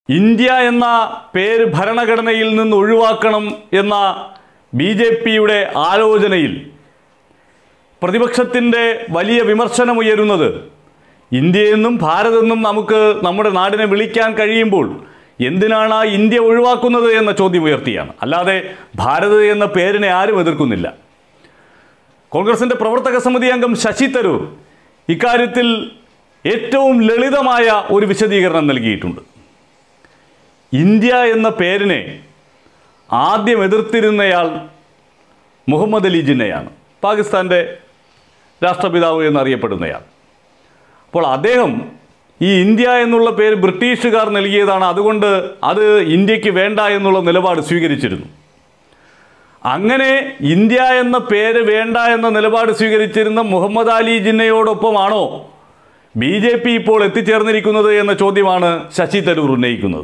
India എന്ന പേര് ഭരണഘടനയിൽ നിന്ന് ഒഴിവാക്കണം എന്ന ബി ജെ പിയുടെ ആലോചനയിൽ പ്രതിപക്ഷത്തിൻ്റെ വലിയ വിമർശനമുയരുന്നത് ഇന്ത്യയെന്നും ഭാരതെന്നും നമുക്ക് നമ്മുടെ നാടിനെ വിളിക്കാൻ കഴിയുമ്പോൾ എന്തിനാണ് ആ ഇന്ത്യ ഒഴിവാക്കുന്നത് എന്ന ചോദ്യം ഉയർത്തിയാണ് അല്ലാതെ ഭാരത് എന്ന പേരിനെ ആരും എതിർക്കുന്നില്ല കോൺഗ്രസിൻ്റെ പ്രവർത്തക സമിതി അംഗം ശശി തരൂർ ഇക്കാര്യത്തിൽ ഏറ്റവും ലളിതമായ ഒരു വിശദീകരണം നൽകിയിട്ടുണ്ട് ഇന്ത്യ എന്ന പേരിനെ ആദ്യം എതിർത്തിരുന്നയാൾ മുഹമ്മദ് അലി ജിന്നയാണ് പാകിസ്ഥാൻ്റെ രാഷ്ട്രപിതാവ് എന്നറിയപ്പെടുന്നയാൾ അപ്പോൾ അദ്ദേഹം ഈ ഇന്ത്യ എന്നുള്ള പേര് ബ്രിട്ടീഷുകാർ നൽകിയതാണ് അതുകൊണ്ട് അത് ഇന്ത്യക്ക് വേണ്ട എന്നുള്ള നിലപാട് സ്വീകരിച്ചിരുന്നു അങ്ങനെ ഇന്ത്യ എന്ന പേര് വേണ്ട എന്ന നിലപാട് സ്വീകരിച്ചിരുന്ന മുഹമ്മദ് അലി ജിന്നയോടൊപ്പമാണോ ബി ജെ പി ഇപ്പോൾ എത്തിച്ചേർന്നിരിക്കുന്നത് എന്ന ചോദ്യമാണ് ശശി തരൂർ ഉന്നയിക്കുന്നത്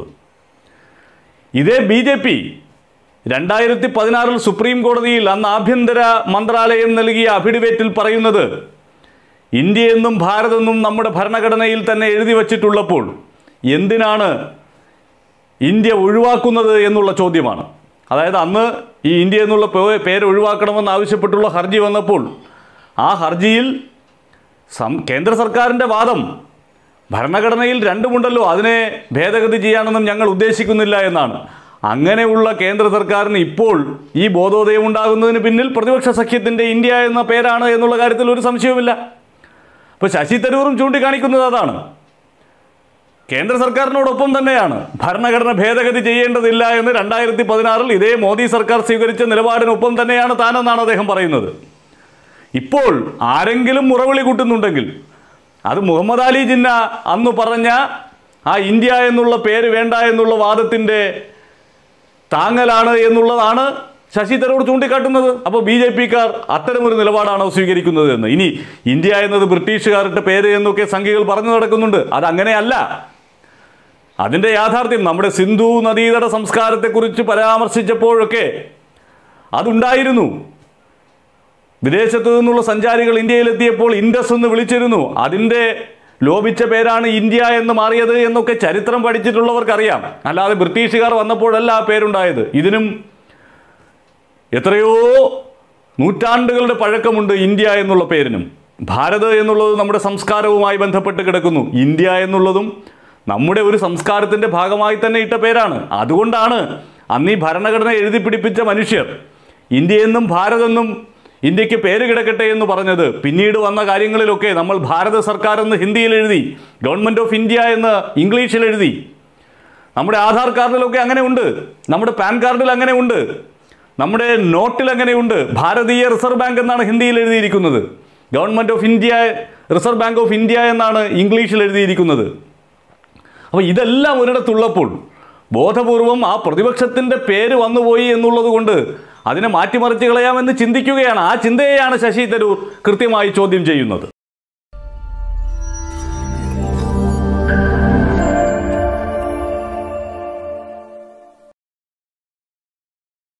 ഇതേ ബി ജെ പി രണ്ടായിരത്തി പതിനാറിൽ സുപ്രീം കോടതിയിൽ അന്ന് ആഭ്യന്തര മന്ത്രാലയം നൽകിയ അഫിഡവിറ്റിൽ പറയുന്നത് ഇന്ത്യയെന്നും ഭാരതെന്നും നമ്മുടെ ഭരണഘടനയിൽ തന്നെ എഴുതി വച്ചിട്ടുള്ളപ്പോൾ എന്തിനാണ് ഇന്ത്യ ഒഴിവാക്കുന്നത് എന്നുള്ള ചോദ്യമാണ് അതായത് അന്ന് ഈ ഇന്ത്യ എന്നുള്ള പേ- പേര് ഒഴിവാക്കണമെന്ന് ആവശ്യപ്പെട്ടുള്ള ഹർജി വന്നപ്പോൾ ആ ഹർജിയിൽ സം കേന്ദ്ര സർക്കാരിൻ്റെ വാദം ഭരണഘടനയിൽ രണ്ടുമുണ്ടല്ലോ അതിനെ ഭേദഗതി ചെയ്യാനൊന്നും ഞങ്ങൾ ഉദ്ദേശിക്കുന്നില്ല എന്നാണ് അങ്ങനെയുള്ള കേന്ദ്ര സർക്കാരിന് ഇപ്പോൾ ഈ ബോധോദയം ഉണ്ടാകുന്നതിന് പിന്നിൽ പ്രതിപക്ഷ സഖ്യത്തിൻ്റെ ഇന്ത്യ എന്ന പേരാണ് എന്നുള്ള കാര്യത്തിൽ ഒരു സംശയവുമില്ല അപ്പോൾ ശശി തരൂറും ചൂണ്ടിക്കാണിക്കുന്നത് അതാണ് കേന്ദ്ര സർക്കാരിനോടൊപ്പം തന്നെയാണ് ഭരണഘടന ഭേദഗതി ചെയ്യേണ്ടതില്ല എന്ന് രണ്ടായിരത്തി പതിനാറിൽ ഇതേ മോദി സർക്കാർ സ്വീകരിച്ച നിലപാടിനൊപ്പം തന്നെയാണ് താനെന്നാണ് അദ്ദേഹം പറയുന്നത് ഇപ്പോൾ ആരെങ്കിലും മുറവിളി കൂട്ടുന്നുണ്ടെങ്കിൽ അത് മുഹമ്മദ് അലി ജിന്ന അന്ന് പറഞ്ഞ ആ ഇന്ത്യ എന്നുള്ള പേര് വേണ്ട എന്നുള്ള വാദത്തിൻ്റെ താങ്ങലാണ് എന്നുള്ളതാണ് ശശി തരൂർ ചൂണ്ടിക്കാട്ടുന്നത് അപ്പോൾ ബി ജെ പിക്കാർ അത്തരമൊരു നിലപാടാണോ സ്വീകരിക്കുന്നത് എന്ന് ഇനി ഇന്ത്യ എന്നത് ബ്രിട്ടീഷുകാരുടെ പേര് എന്നൊക്കെ സംഖ്യകൾ പറഞ്ഞു നടക്കുന്നുണ്ട് അതങ്ങനെയല്ല അതിൻ്റെ യാഥാർത്ഥ്യം നമ്മുടെ സിന്ധു നദീതട സംസ്കാരത്തെക്കുറിച്ച് പരാമർശിച്ചപ്പോഴൊക്കെ അതുണ്ടായിരുന്നു വിദേശത്തു നിന്നുള്ള സഞ്ചാരികൾ ഇന്ത്യയിലെത്തിയപ്പോൾ ഇൻഡസ് എന്ന് വിളിച്ചിരുന്നു അതിൻ്റെ ലോപിച്ച പേരാണ് ഇന്ത്യ എന്ന് മാറിയത് എന്നൊക്കെ ചരിത്രം പഠിച്ചിട്ടുള്ളവർക്കറിയാം അല്ലാതെ ബ്രിട്ടീഷുകാർ വന്നപ്പോഴല്ല ആ പേരുണ്ടായത് ഇതിനും എത്രയോ നൂറ്റാണ്ടുകളുടെ പഴക്കമുണ്ട് ഇന്ത്യ എന്നുള്ള പേരിനും ഭാരത് എന്നുള്ളത് നമ്മുടെ സംസ്കാരവുമായി ബന്ധപ്പെട്ട് കിടക്കുന്നു ഇന്ത്യ എന്നുള്ളതും നമ്മുടെ ഒരു സംസ്കാരത്തിൻ്റെ ഭാഗമായി തന്നെ ഇട്ട പേരാണ് അതുകൊണ്ടാണ് അന്ന് ഈ ഭരണഘടന എഴുതി പിടിപ്പിച്ച മനുഷ്യർ ഇന്ത്യയെന്നും ഭാരതെന്നും ഇന്ത്യക്ക് പേര് കിടക്കട്ടെ എന്ന് പറഞ്ഞത് പിന്നീട് വന്ന കാര്യങ്ങളിലൊക്കെ നമ്മൾ ഭാരത സർക്കാർ എന്ന് ഹിന്ദിയിൽ എഴുതി ഗവൺമെൻറ് ഓഫ് ഇന്ത്യ എന്ന് ഇംഗ്ലീഷിൽ എഴുതി നമ്മുടെ ആധാർ കാർഡിലൊക്കെ അങ്ങനെ ഉണ്ട് നമ്മുടെ പാൻ കാർഡിൽ അങ്ങനെ ഉണ്ട് നമ്മുടെ നോട്ടിൽ അങ്ങനെയുണ്ട് ഭാരതീയ റിസർവ് ബാങ്ക് എന്നാണ് ഹിന്ദിയിൽ എഴുതിയിരിക്കുന്നത് government of India reserve bank of India എന്നാണ് ഇംഗ്ലീഷിൽ എഴുതിയിരിക്കുന്നത് അപ്പോൾ ഇതെല്ലാം ഒരിടത്തുള്ളപ്പോൾ ബോധപൂർവം ആ പ്രതിപക്ഷത്തിൻ്റെ പേര് വന്നുപോയി എന്നുള്ളത് കൊണ്ട് അതിനെ മാറ്റിമറിച്ച് കളയാമെന്ന് ചിന്തിക്കുകയാണ് ആ ചിന്തയെയാണ് ശശി തരൂർ കൃത്യമായി ചോദ്യം ചെയ്യുന്നത്